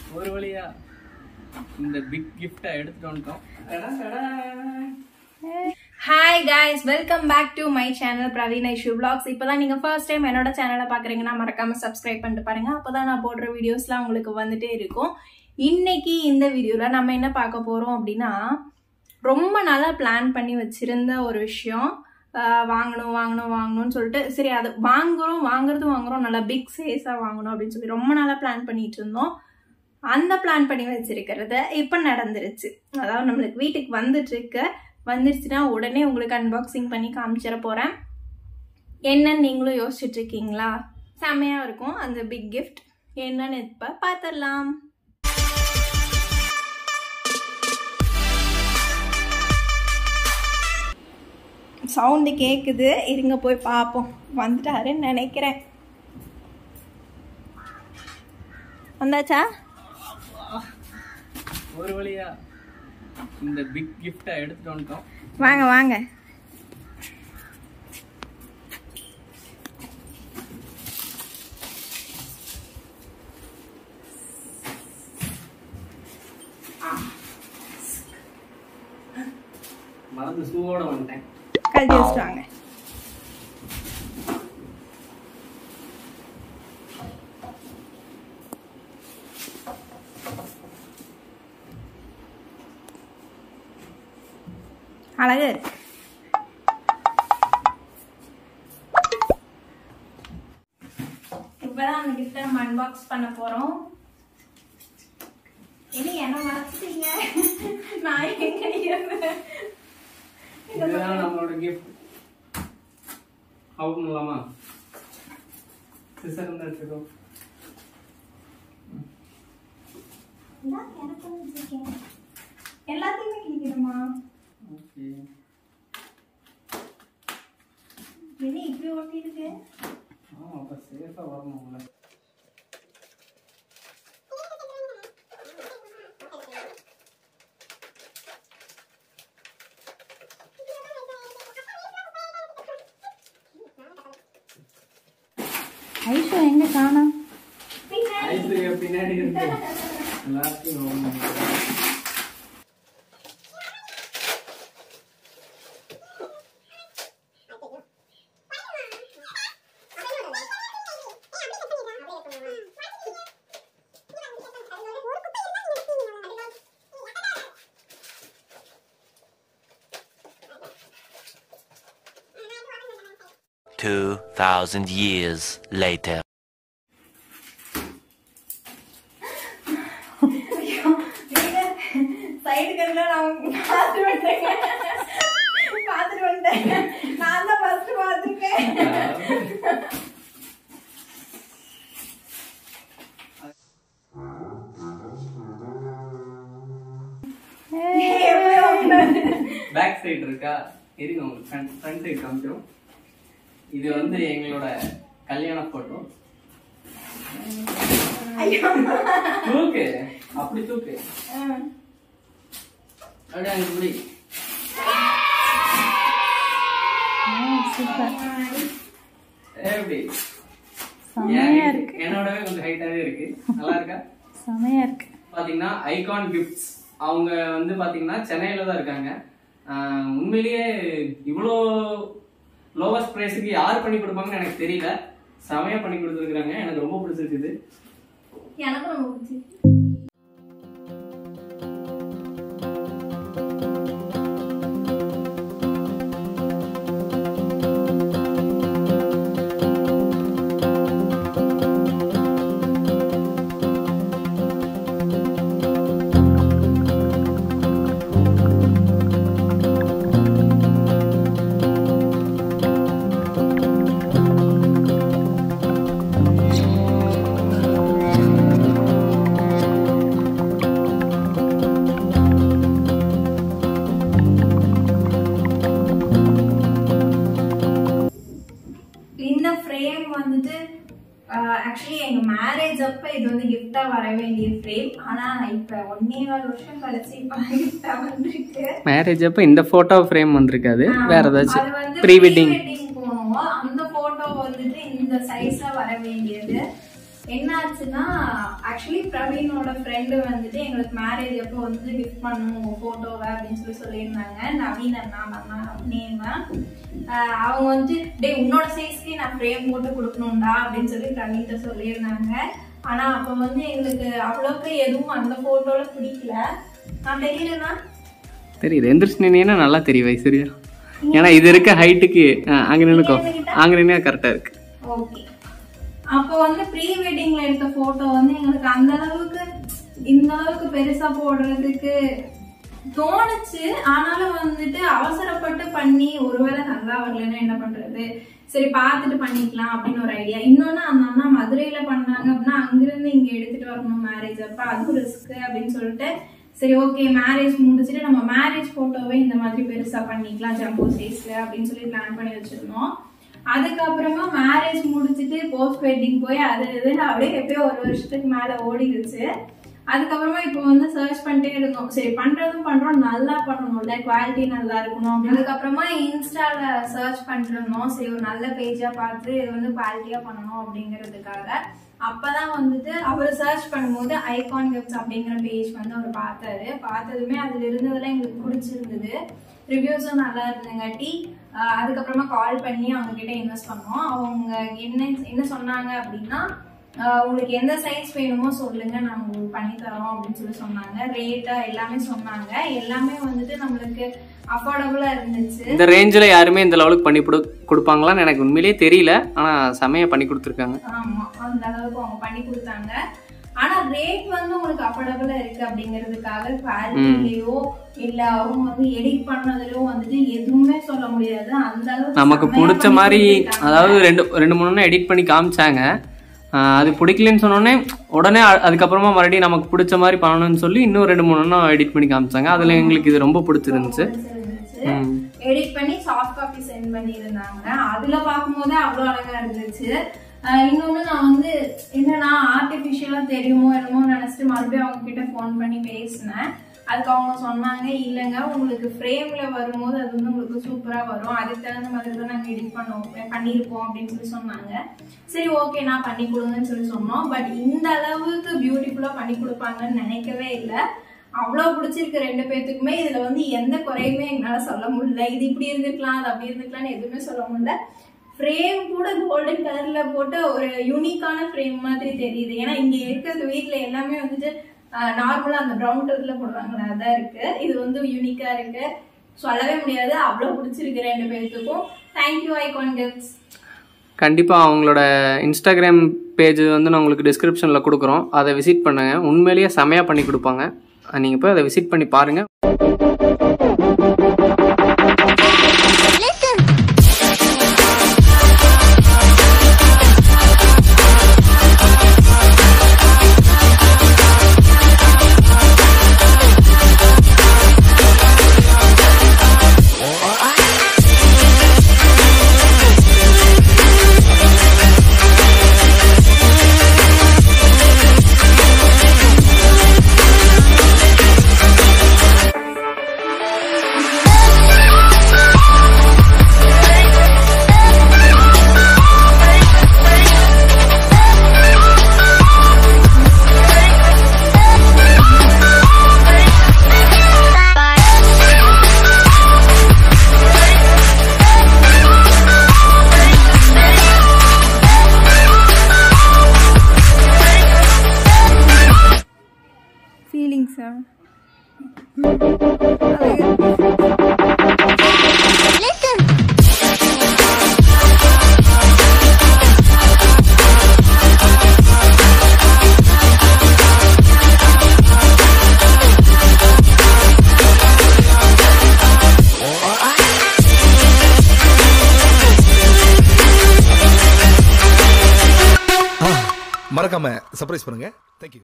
ஒரு வழியா இந்த பிக் கிஃப்டை எடுத்துட்டு வந்துட்டோம் tada, tada. Hi guys welcome back to my channel Praveen Aishu vlogs இப்போதான் நீங்க ஃபர்ஸ்ட் டைம் என்னோட சேனலை பாக்குறீங்கன்னா மறக்காம சப்ஸ்கிரைப் பண்ணிட்டு பாருங்க அப்போதான் நான் போடுற வீடியோஸ்லாம் உங்களுக்கு வந்துட்டே இருக்கும் இன்னைக்கு இந்த வீடியோல நம்ம என்ன பார்க்க போறோம் அப்படின்னா ரொம்ப நாளா பிளான் பண்ணி வச்சிருந்த ஒரு விஷயம் ஆஹ் வாங்கணும் வாங்கணும் வாங்கணும்னு சொல்லிட்டு சரி அது வாங்குறோம் வாங்குறது வாங்குறோம் நல்லா பிக் சைஸா வாங்கணும் அப்படின்னு சொல்லி ரொம்ப நாளா பிளான் பண்ணிட்டு இருந்தோம் அந்த பிளான் பண்ணி வச்சிருக்கிறது இப்போ நடந்துருச்சு அதாவது நம்மளுக்கு வீட்டுக்கு வந்துட்டு இருக்கு வந்துருச்சுன்னா உடனே உங்களுக்கு அன்பாக்சிங் பண்ணி காமிச்சிட போறேன் என்னன்னு நீங்களும் யோசிச்சுட்டு இருக்கீங்களா செம்மையா இருக்கும் அந்த பிக் கிஃப்ட் என்னன்னு இப்ப பார்த்துடலாம் சவுண்டு கேக்குது இருங்க போய் பார்ப்போம் வந்துட்டாருன்னு நினைக்கிறேன் வந்தாச்சா ஒரு வழியா இந்த பிக் கிஃப்டை எடுத்துட்டு வந்துட்டோம் வாங்க வாங்க மறந்து ஷூவோட வந்துட்டேன் கழட்டி வச்சுட்டு வாங்க அழகு இருக்கு இப்பதான் அந்த கிஃப்ட நம்ம அன்பாக்ஸ் பண்ண போறோம் இனி என்ன மறந்துட்டீங்க நான் எங்க இருந்தேன் இதுதான் நம்மளோட கிஃப்ட் அவுட் பண்ணலாமா சிசர் இருந்தா எடுத்துக்கோ இதான் எனக்கு வச்சிருக்கேன். எல்லாத்தையுமே கிழிக்கணுமா ஓகே என்ன இப்படி ஒட்டி இருக்கு ஆமா அப்ப சேஃபா வரணும்ல ஐஷோ எங்க காணோம் ஐஸ்வர்யா பின்னாடி இருக்கு எல்லாத்தையும் open பண்ணிக்கலாம். Two thousand years later. Side கண்ணில் நான் பார்த்து வந்துட்டேங்க பார்த்துட்டு வந்துட்டேன் நான் தான் ஃபர்ஸ்ட் பார்த்துருக்கேன் பேக் சைடு இருக்கா இருங்க உங்களுக்கு ஃப்ரண்ட் ஃப்ரண்ட் சைடு காமிக்கிறோம் இது வந்து எங்களோட கல்யாண போட்டோ ஐயோ தூக்கு அப்படி தூக்கு அப்படியே அங்க இப்படி எப்படி ஏன் என்னோடவே கொஞ்சம் ஹைட்டாவே இருக்கு நல்லா இருக்கா செமையா இருக்கு பாத்தீங்கன்னா ஐகான் கிஃப்ட்ஸ் அவங்க வந்து பாத்தீங்கன்னா சென்னையில தான் இருக்காங்க ஆஹ் உண்மையிலேயே இவ்வளோ லோவஸ்ட் ப்ரைஸுக்கு யார் பண்ணி கொடுப்பாங்கன்னு எனக்கு தெரியல செமையா பண்ணி கொடுத்துருக்காங்க எனக்கு ரொம்ப பிடிச்சிருக்குது எனக்கும் ரொம்ப பிடிச்சி இந்த ஃப்ரேம் வந்துட்டு ஆக்சுவலி எங்க மேரேஜ் அப்ப இது வந்து கிஃப்டா வர வேண்டிய ஃப்ரேம் ஆனா இப்ப ஒன்னே கால் வருஷம் கழிச்சு இப்ப கிஃப்டா வந்திருக்கு மேரேஜ் அப்ப இந்த போட்டோ ஃப்ரேம் வந்திருக்காது வேற அது ஏதாச்சும் வந்து ப்ரீ வெட்டிங் pre-wedding போனோம் அந்த போட்டோ வந்துட்டு இந்த சைஸ்ல வர வேண்டியது என்னாச்சுன்னா ஆக்சுவலி பிரவீனோட ஃப்ரெண்டு வந்துட்டு எங்களுக்கு மேரேஜ் அப்போ வந்து கிஃப்ட் பண்ணும் போட்டோவை அப்படின்னு சொல்லி சொல்லியிருந்தாங்க நவீன் அண்ணா அண்ணா நேம் அவங்க வந்து டே உன்னோட சைஸ்க்கு நான் ஃப்ரேம் போட்டு கொடுக்கணும்டா அப்படின்னு சொல்லி பிரவீன்கிட்ட சொல்லியிருந்தாங்க ஆனா அப்போ வந்து எங்களுக்கு அவ்வளோக்கு எதுவும் அந்த போட்டோல பிடிக்கல நான் தெரியலண்ணா தெரியுது எந்திரிச்சு நின்னா நல்லா தெரியும் வை சரியா ஏன்னா இது இருக்க ஹைட்டுக்கு அங்க நின்னுக்கோ அங்க நின்னா கரெக்டா இருக்கு ஓகே அப்போ வந்து ப்ரீ வெட்டிங்ல எடுத்த போட்டோ வந்து எங்களுக்கு அந்த அளவுக்கு இந்த அளவுக்கு பெருசா போடுறதுக்கு தோணுச்சு ஆனாலும் வந்துட்டு அவசரப்பட்டு பண்ணி ஒருவேளை நல்லா வரலன்னா என்ன பண்றது சரி பார்த்துட்டு பண்ணிக்கலாம் அப்படின்னு ஒரு ஐடியா இன்னொன்னு அந்த அண்ணா மதுரையில பண்ணாங்க அப்படின்னா அங்கிருந்து இங்க எடுத்துட்டு வரணும் மேரேஜ் அப்ப அதுவும் ரிஸ்க் அப்படின்னு சொல்லிட்டு சரி ஓகே மேரேஜ் முடிச்சுட்டு நம்ம மேரேஜ் போட்டோவே இந்த மாதிரி பெருசா பண்ணிக்கலாம் ஜம்போ சைஸ்ல அப்படின்னு சொல்லி பிளான் பண்ணி வச்சிருந்தோம் அதுக்கப்புறமா மேரேஜ் முடிச்சுட்டு போஸ்ட் வெட்டிங் போய் அது இதுன்னு அப்படியே எப்பயோ ஒரு வருஷத்துக்கு மேல ஓடிடுச்சு அதுக்கப்புறமா இப்போ வந்து சர்ச் பண்ணிட்டே இருந்தோம் சரி பண்றதும் பண்றோம் நல்லா பண்ணணும்ல குவாலிட்டி நல்லா இருக்கணும் அப்படின்னு. அதுக்கப்புறமா இன்ஸ்டால சர்ச் பண்ணிட்டு இருந்தோம் சரி ஒரு நல்ல பேஜா பார்த்து இது வந்து குவாலிட்டியா பண்ணணும் அப்படிங்கிறதுக்காக அப்பதான் வந்துட்டு அவர் சர்ச் பண்ணும்போது ஐகான் கிஃப்ட்ஸ் அப்படிங்கிற பேஜ் வந்து அவர் பார்த்தாரு பார்த்ததுமே அதுல இருந்ததெல்லாம் எங்களுக்கு பிடிச்சிருந்தது ரிவ்யூஸும் நல்லா இருந்தங்காட்டி ஆஹ் அதுக்கப்புறமா கால் பண்ணி அவங்க கிட்ட இன்வெஸ்ட் பண்ணோம் அவங்க என்ன என்ன சொன்னாங்க அப்படின்னா ஆஹ் உங்களுக்கு எந்த சைஸ் வேணுமோ சொல்லுங்க நாங்க உங்களுக்கு பண்ணி தரோம் அப்படின்னு சொல்லி சொன்னாங்க ரேட்டா எல்லாமே சொன்னாங்க எல்லாமே வந்துட்டு நம்மளுக்கு அஃபோர்டபுளா இருந்துச்சு இந்த ரேஞ்சில் யாருமே இந்த லெவலுக்கு பண்ணி கொடு கொடுப்பாங்களான்னு எனக்கு உண்மையிலேயே தெரியல ஆனால் செமையாக பண்ணி கொடுத்துருக்காங்க ஆமா அந்த அளவுக்கு அவங்க பண்ணி கொடுத்தாங்க ஆனா ரேட் வந்து உங்களுக்கு அஃபோர்டபுளா இருக்கு அப்படிங்கிறதுக்காக குவாலிட்டிலயோ இல்ல அவங்க வந்து எடிட் பண்ணதுலயோ வந்துட்டு எதுவுமே சொல்ல முடியாது அந்த அளவுக்கு நமக்கு செமையா பிடிச்ச பண்ணி மாதிரி கொடுத்திருக்காங்க. அதாவது ரெண்டு ரெண்டு மூணு எடிட் பண்ணி காமிச்சாங்க ஆஹ் அது பிடிக்கலன்னு சொன்னோடனே உடனே அ- அதுக்கப்புறமா மறுபடியும் நமக்கு பிடிச்ச மாதிரி பண்ணணும்னு சொல்லி இன்னும் ரெண்டு மூணு எடிட் பண்ணி காமிச்சாங்க அதில் எங்களுக்கு இது ரொம்ப பிடிச்சிருந்துச்சு பிடிச்சிருந்துச்சு ம். எடிட் பண்ணி சாஃப்ட் காப்பி சென்ட் பண்ணியிருந்தாங்க அதுல பார்க்கும்போது அவ்வளோ அழகா இருந்துச்சு ஆஹ் இன்னொன்னு நான் வந்து என்னன்னா ஆர்டிபிஷியலா தெரியுமோ என்னமோ நினைச்சிட்டு மறுபடியும் அவங்க கிட்ட ஃபோன் பண்ணி பேசினேன் அதுக்கு அவங்க சொன்னாங்க இல்லைங்க உங்களுக்கு ஃப்ரேம்ல வரும்போது அது வந்து உங்களுக்கு சூப்பரா வரும் அதுக்கு தகுந்த மாதிரி தான் நாங்க எடிட் பண்ணுவோம் பண்ணியிருப்போம் அப்படின்னு சொல்லி சொன்னாங்க சரி ஓகே நான் பண்ணி கொடுங்கன்னு சொல்லி சொன்னோம் பட் இந்த அளவுக்கு பியூட்டிஃபுல்லா பண்ணி கொடுப்பாங்கன்னு நினைக்கவே இல்லை அவ்வளோ பிடிச்சிருக்கு ரெண்டு பேர்த்துக்குமே இதுல வந்து எந்த குறையுமே எங்களால சொல்ல முடியல இது இப்படி இருந்திருக்கலாம் அது அப்படி இருந்திருக்கலாம்னு எதுவுமே சொல்ல முடியல ஃப்ரேம் கூட கோல்டன் கலர்ல போட்டு ஒரு யூனிக்கான ஃப்ரேம் மாதிரி தெரியுது ஏன்னா இங்க இருக்கிறது வீட்ல எல்லாமே வந்துட்டு நார்மலா அந்த ப்ரௌன் கலர்ல போடுவாங்களே அதான் இருக்கு இது வந்து யூனிக்கா இருக்கு சொல்லவே முடியாது அவ்வளோ பிடிச்சிருக்கு ரெண்டு பேர்த்துக்கும் தேங்க்யூ ஐகான் கிஃப்ட்ஸ் கண்டிப்பாக அவங்களோட இன்ஸ்டாகிராம் பேஜ் வந்து நான் உங்களுக்கு டிஸ்கிரிப்ஷனில் கொடுக்குறோம் அதை விசிட் பண்ணுங்க உண்மையிலேயே செமையாக பண்ணி கொடுப்பாங்க நீங்கள் போய் அதை விசிட் பண்ணி பாருங்கள் ஃபீலிங்ஸா மறக்காம சர்ப்ரைஸ் பண்ணுங்க தேங்க்யூ